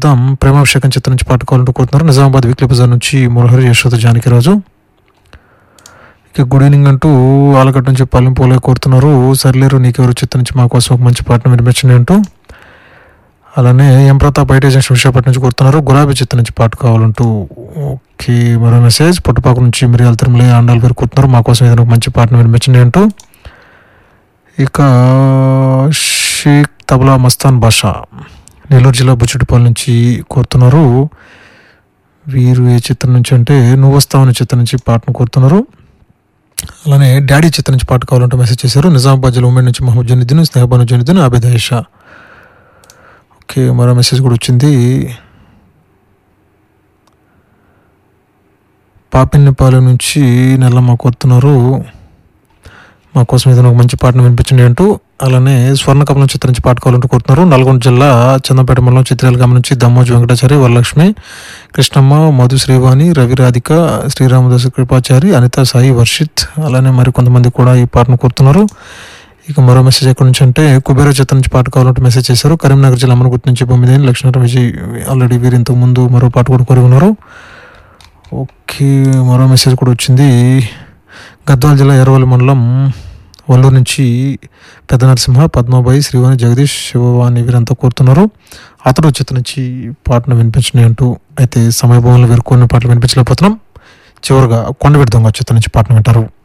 చూద్దాం ప్రేమాభిషేకం చిత్రం నుంచి పాట కావాలంటూ కోరుతున్నారు నిజామాబాద్ వీక్లీ బజార్ నుంచి మురహరి యశోద జానకిరాజు ఇక గుడ్ ఈవినింగ్ అంటూ ఆలగడ్డ నుంచి పల్లెం పోలే కోరుతున్నారు సర్లేరు నీకెవరు చిత్రం నుంచి మా కోసం ఒక మంచి పాటను వినిపించండి అంటూ అలానే M Pratap IT junction Visakhapatnam నుంచి కోరుతున్నారు గులాబీ చిత్రం నుంచి పాట కావాలంటూ ఓకే మరో మెసేజ్ పొట్టుపాకు నుంచి మిరియాల తిరుమల ఆండాలు గారు కోరుతున్నారు మా కోసం ఏదైనా ఒక మంచి పాటను వినిపించండి అంటూ ఇక షేక్ తబలా మస్తాన్ బాషా నెల్లూరు జిల్లా బుచ్చుటిపల్లి నుంచి కోరుతున్నారు వీరు ఏ చిత్రం నుంచి అంటే నువ్వు వస్తావని చిత్రం నుంచి పాటను కోరుతున్నారు అలానే డాడీ చిత్రం నుంచి పాట కావాలంటే మెసేజ్ చేశారు నిజామాబాద్ జిల్లా ఉమ్మడి నుంచి మహమ్మద్ జనుద్దీన్ స్నేహబాను జనుద్దీన్ ఆబిద్ హైషా ఓకే మరో మెసేజ్ కూడా వచ్చింది పాపిన్నిపాలెం నుంచి నెల్లమ్మ కోరుతున్నారు మా కోసం ఏదైనా ఒక మంచి పాటను వినిపించండి అంటూ అలానే స్వర్ణకమలం చిత్రం నుంచి పాట కావాలంటూ కోరుతున్నారు నల్గొండ జిల్లా చందంపేట మండలం చిత్రాల గ్రామం నుంచి దమ్మోజు వెంకటాచారి వరలక్ష్మి కృష్ణమ్మ మధు శ్రీవాణి రవి రాధిక శ్రీరామదాసు కృపాచారి అనిత సాయి వర్షిత్ అలానే మరి కొంతమంది కూడా ఈ పాటను కోరుతున్నారు ఇక మరో మెసేజ్ ఎక్కడి నుంచి అంటే కుబేర చిత్రం నుంచి పాట కావాలంటే మెసేజ్ చేశారు కరీంనగర్ జిల్లా అమ్మనగుర్తి నుంచి బొమ్మిది లక్ష్మణ విజయ్ ఆల్రెడీ వీరు ఇంతకు ముందు మరో పాట కూడా కోరి ఉన్నారు ఓకే మరో మెసేజ్ కూడా వచ్చింది గద్వాల జిల్లా ఎర్రవల్లి మండలం వల్లూరు నుంచి పెద్ద నరసింహ పద్మాబాయి శ్రీవాణి జగదీష్ శివవాణి వీరంతా కోరుతున్నారు అతడు చిత్రం నుంచి పాటను వినిపించండి అంటూ అయితే సమయభావంలో వీరు కొన్ని పాటలు వినిపించలేకపోతున్నాం చివరిగా కొండవీడి దొంగ చిత్రం నుంచి పాటను వింటారు